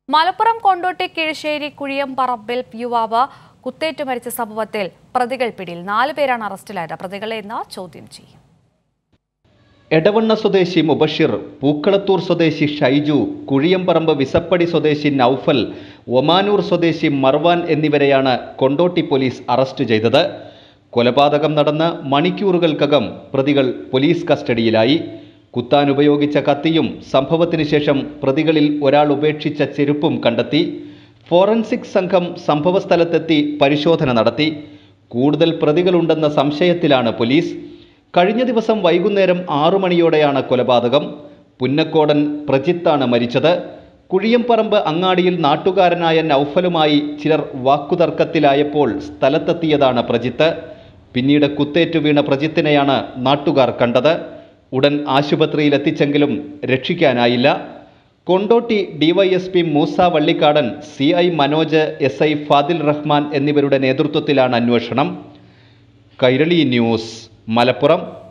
മലപ്പുറം കൊണ്ടോട്ടി കിഴശ്ശേരി കുഴിയംപറമ്പിൽ യുവാവ് കുത്തേറ്റു മരിച്ച സംഭവത്തിൽ പ്രതികൾ പിടിയിൽ നാല് പേരാണ് അറസ്റ്റിലായത് പ്രതികളെ ഇന്ന് ചോദ്യം ചെയ്യും എടവണ്ണ സ്വദേശി മുബഷിർ പൂക്കളത്തൂർ സ്വദേശി ഷൈജു കുഴിയംപറമ്പ് വിസപ്പടി സ്വദേശി നൌഫൽ ഒമാനൂർ സ്വദേശി മർവാൻ എന്നിവരെയാണ് കൊണ്ടോട്ടി പോലീസ് അറസ്റ്റ് ചെയ്തത് കൊലപാതകം നടന്ന് മണിക്കൂറുകൾക്കകം പ്രതികൾ പോലീസ് കസ്റ്റഡിയിലായി കുത്താൻ ഉപയോഗിച്ച കത്തിയും സംഭവത്തിന് ശേഷം പ്രതികളിൽ ഒരാൾ ഉപേക്ഷിച്ച ചെരുപ്പും കണ്ടെത്തി ഫോറൻസിക് സംഘം സംഭവസ്ഥലത്തെത്തി പരിശോധന നടത്തി കൂടുതൽ പ്രതികളുണ്ടെന്ന സംശയത്തിലാണ് പോലീസ് കഴിഞ്ഞ ദിവസം വൈകുന്നേരം ആറു മണിയോടെയാണ് കൊലപാതകം പുന്നക്കോടൻ പ്രജിത്താണ് മരിച്ചത് കുഴിയംപറമ്പ് അങ്ങാടിയിൽ നാട്ടുകാരനായ നൌഫലുമായി ചിലർ വാക്കുതർക്കത്തിലായപ്പോൾ സ്ഥലത്തെത്തിയതാണ് പ്രജിത്ത് പിന്നീട് കുത്തേറ്റു വീണ പ്രജിത്തിനെയാണ് നാട്ടുകാർ കണ്ടത് ഉടൻ ആശുപത്രിയിൽ എത്തിച്ചെങ്കിലും രക്ഷിക്കാനായില്ല Kondotty DYSP Moosa Vallikkadan C I Manoj S I Fadil Rahman എന്നിവരുടെ നേതൃത്വത്തിലാണ് അന്വേഷണം കൈരളി ന്യൂസ് മലപ്പുറം